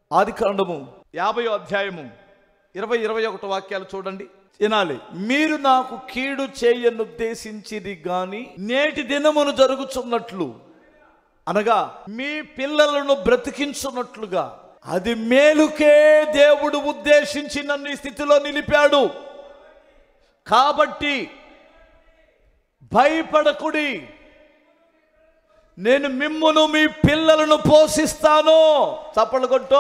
ఆది కాండము యాభై అధ్యాయము ఇరవై ఇరవై ఒకటి వాక్యాలు చూడండి వినాలి మీరు నాకు కీడు చేయనుద్దేశించిది గాని నేటి దినమును జరుగుచున్నట్లు అనగా మీ పిల్లలను బ్రతికించున్నట్లుగా అది మేలుకే దేవుడు ఉద్దేశించి నన్ను ఈ స్థితిలో నిలిపాడు కాబట్టి భయపడకుడి నేను మిమ్మును మీ పిల్లలను పోషిస్తాను చప్పలు కొట్టు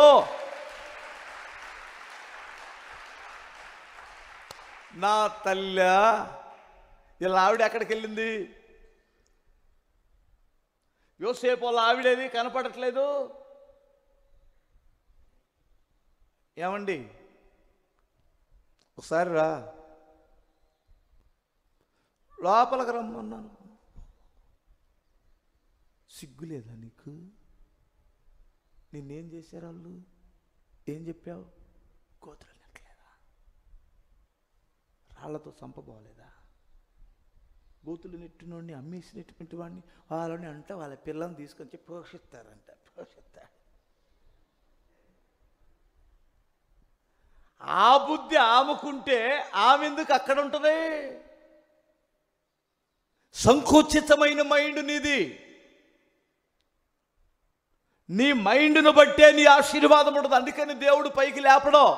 నా తల్లి ఇలా ఆవిడ ఎక్కడికి వెళ్ళింది యోసేపు వాళ్ళ ఆవిడేది కనపడట్లేదు ఏమండి ఒకసారి రా లోపలికి రమ్మన్నాను సిగ్గులేదా నీకు నిన్నేం చేశారు వాళ్ళు ఏం చెప్పావు కోతులు నెట్టలేదా రాళ్లతో చంపబోలేదా గోతులు నెట్టినోడిని అమ్మేసినటువంటి వాడిని వాళ్ళని అంటే వాళ్ళ పిల్లల్ని తీసుకొని వచ్చి పోషిస్తారంట పోషిస్తారు ఆ బుద్ధి ఆమెకుంటే ఆమె ఎందుకు అక్కడ ఉంటుంది సంకుచితమైన మైండ్ నీది నీ మైండ్ను బట్టే నీ ఆశీర్వాదం ఉంటుంది అందుకని దేవుడు పైకి లేపడం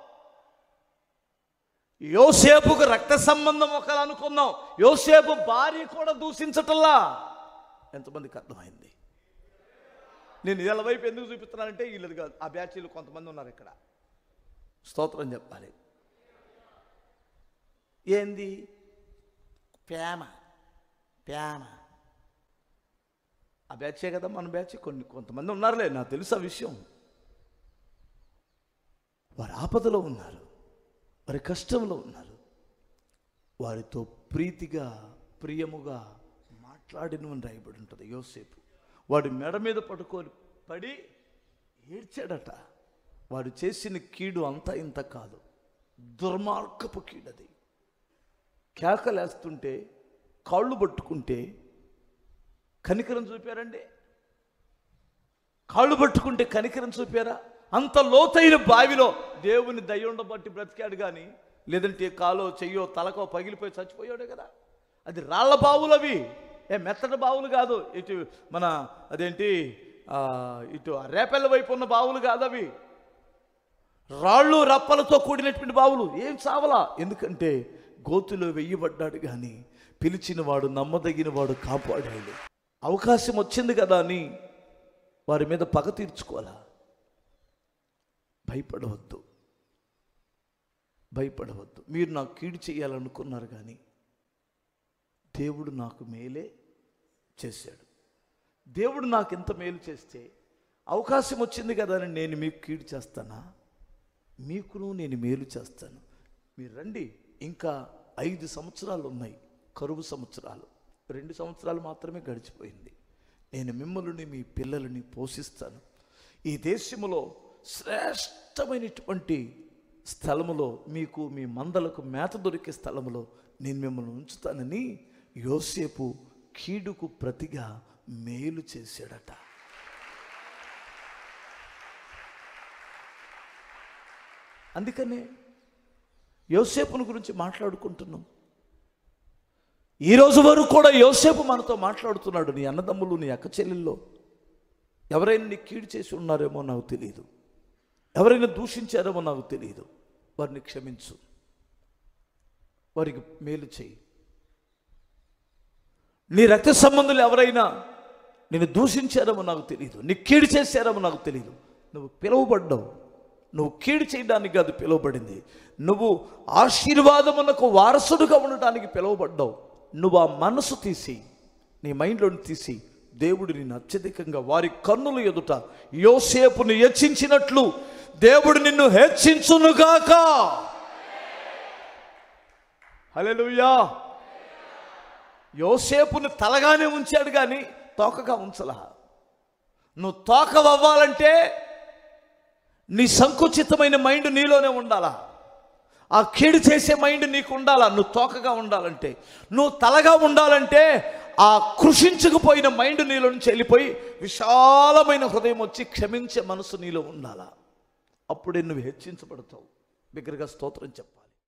యోసేపుకు రక్త సంబంధం ఒకరు అనుకున్నాం యోసేపు భార్య కూడా దూషించటల్లా ఎంతమందికి అర్థమైంది నేను వీళ్ళ వైపు ఎందుకు చూపిస్తున్నానంటే వీళ్ళది కాదు ఆ బ్యాచీలు కొంతమంది ఉన్నారు ఇక్కడ స్తోత్రం చెప్పాలి ఏంది ప్రేమ ప్రేమ ఆ బ్యాచే కదా మన బ్యాచ్ కొన్ని కొంతమంది ఉన్నారులే నాకు తెలుసు ఆ విషయం వారు ఆపదలో ఉన్నారు వారి కష్టంలో ఉన్నారు వారితో ప్రీతిగా ప్రియముగా మాట్లాడిన రాయబడి ఉంటుంది యోసేపు వాడి మెడ మీద పడుకొని పడి ఏడ్చాడట వాడు చేసిన కీడు అంతా ఇంత కాదు దుర్మార్గపు కీడది కేకలేస్తుంటే కాళ్ళు పట్టుకుంటే కనికరం చూపారండి కాళ్ళు పట్టుకుంటే కనికరం చూపారా అంత లోతైన బావిలో దేవుని దయ ఉండబట్టి బ్రతికాడు కానీ లేదంటే కాలో చెయ్యో తలకో పగిలిపోయి చచ్చిపోయాడే కదా అది రాళ్ల బావులు అవి ఏ మెత్తటి బావులు కాదు ఇటు మన అదేంటి ఆ, ఇటు రేపెల్ల వైపు ఉన్న బావులు కాదు అవి రాళ్ళు రప్పలతో కూడినటువంటి బావులు ఏం చావలా ఎందుకంటే గోతులో వెయ్యబడ్డాడు కానీ పిలిచిన వాడు నమ్మదగిన వాడు కాపాడాడు అవకాశం వచ్చింది కదా అని వారి మీద పగ తీర్చుకోవాలా భయపడవద్దు భయపడవద్దు మీరు నాకు కీడు చేయాలనుకున్నారు కానీ దేవుడు నాకు మేలే చేశాడు దేవుడు నాకు ఎంత మేలు చేస్తే అవకాశం వచ్చింది కదా అని నేను మీకు కీడు చేస్తానా మీకును నేను మేలు చేస్తాను మీరు రండి ఇంకా ఐదు సంవత్సరాలు ఉన్నాయి కరువు సంవత్సరాలు రెండు సంవత్సరాలు మాత్రమే గడిచిపోయింది నేను మిమ్మల్ని మీ పిల్లలని పోషిస్తాను ఈ దేశములో శ్రేష్టమైనటువంటి స్థలములో మీకు మీ మందలకు మేత దొరికే స్థలములో నేను మిమ్మల్ని ఉంచుతానని యోసేపు కీడుకు ప్రతిగా మేలు చేశాడట అందుకనే యోసేపుని గురించి మాట్లాడుకుంటున్నాం ఈ రోజు వరకు కూడా యోసేపు మనతో మాట్లాడుతున్నాడు నీ అన్నదమ్ములు నీ అక్క చెల్లెల్లో ఎవరైనా నీ కీడు చేసి ఉన్నారేమో నాకు తెలియదు ఎవరైనా దూషించారేమో నాకు తెలియదు వారిని క్షమించు వారికి మేలు చేయి నీ రక్త సంబంధులు ఎవరైనా నేను దూషించారేమో నాకు తెలియదు నీ కీడు చేశారేమో నాకు తెలియదు నువ్వు పిలువబడ్డావు నువ్వు కీడు చేయడానికి కాదు పిలువబడింది నువ్వు ఆశీర్వాదమునకు వారసుడుగా ఉండటానికి పిలువబడ్డావు నువ్వు ఆ మనసు తీసి నీ మైండ్లోని తీసి దేవుడు నిన్ను అత్యధికంగా వారి కన్నుల ఎదుట యోసేపును హెచ్చించినట్లు దేవుడు నిన్ను హెచ్చించునుగాక హల్లెలూయా యోసేపుని తలగానే ఉంచాడు కానీ తోకగా ఉంచలా నువ్వు తోకవ్వాలంటే నీ సంకుచితమైన మైండ్ నీలోనే ఉండాలా ఆ కీడు చేసే మైండ్ నీకు ఉండాలా నువ్వు తోకగా ఉండాలంటే నువ్వు తలగా ఉండాలంటే ఆ కృషించుకుపోయిన మైండ్ నీలో నుంచి వెళ్ళిపోయి విశాలమైన హృదయం వచ్చి క్షమించే మనసు నీలో ఉండాలా అప్పుడే నువ్వు హెచ్చించబడతావు బిగ్గరగా స్తోత్రం చెప్పాలి